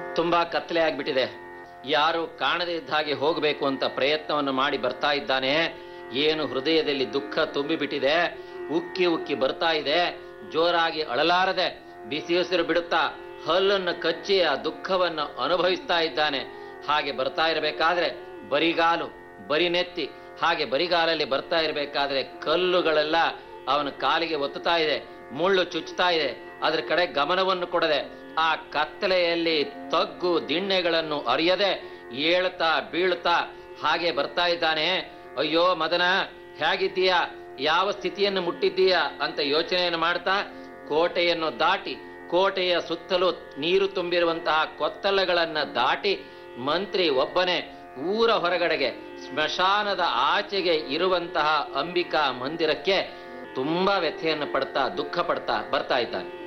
ತುಂಬಾ ಕತ್ತಲೆ ಆಗ್ಬಿಟ್ಟಿದೆ ಯಾರು ಕಾಣದೇ ಇದ್ದ ಹಾಗೆ ಹೋಗಬೇಕು ಅಂತ ಪ್ರಯತ್ನವನ್ನು ಮಾಡಿ ಬರ್ತಾ ಇದ್ದಾನೆ ಏನು ಹೃದಯದಲ್ಲಿ ದುಃಖ ತುಂಬಿಬಿಟ್ಟಿದೆ ಉಕ್ಕಿ ಉಕ್ಕಿ ಬರ್ತಾ ಇದೆ ಜೋರಾಗಿ ಅಳಲಾರದೆ ಬಿಸಿ ಉಸಿರು ಬಿಡುತ್ತಾ ಹಲ್ಲನ್ನು ಕಚ್ಚಿ ಆ ದುಃಖವನ್ನು ಅನುಭವಿಸ್ತಾ ಇದ್ದಾನೆ ಹಾಗೆ ಬರ್ತಾ ಇರಬೇಕಾದ್ರೆ ಬರಿಗಾಲು ಬರಿ ನೆತ್ತಿ ಹಾಗೆ ಬರಿಗಾಲಲ್ಲಿ ಬರ್ತಾ ಇರಬೇಕಾದ್ರೆ ಕಲ್ಲುಗಳೆಲ್ಲ ಅವನ ಕಾಲಿಗೆ ಒತ್ತುತ್ತಾ ಇದೆ ಮುಳ್ಳು ಚುಚ್ಚುತ್ತಾ ಇದೆ ಅದ್ರ ಕಡೆ ಗಮನವನ್ನು ಕೊಡದೆ ಆ ಕತ್ತಲೆಯಲ್ಲಿ ತಗ್ಗು ದಿಣ್ಣೆಗಳನ್ನು ಅರಿಯದೆ ಏಳ್ತಾ ಬೀಳ್ತಾ ಹಾಗೆ ಬರ್ತಾ ಇದ್ದಾನೆ ಅಯ್ಯೋ ಮದನ ಹೇಗಿದ್ದೀಯಾ ಯಾವ ಸ್ಥಿತಿಯನ್ನು ಮುಟ್ಟಿದ್ದೀಯ ಅಂತ ಯೋಚನೆಯನ್ನು ಮಾಡ್ತಾ ಕೋಟೆಯನ್ನು ದಾಟಿ ಕೋಟೆಯ ಸುತ್ತಲೂ ನೀರು ತುಂಬಿರುವಂತಹ ಕೊತ್ತಲಗಳನ್ನ ದಾಟಿ ಮಂತ್ರಿ ಒಬ್ಬನೇ ಊರ ಹೊರಗಡೆಗೆ ಸ್ಮಶಾನದ ಆಚೆಗೆ ಇರುವಂತಹ ಅಂಬಿಕಾ ಮಂದಿರಕ್ಕೆ ತುಂಬಾ ವ್ಯಥೆಯನ್ನು ಪಡ್ತಾ ದುಃಖ ಪಡ್ತಾ ಬರ್ತಾ ಇದ್ದಾನೆ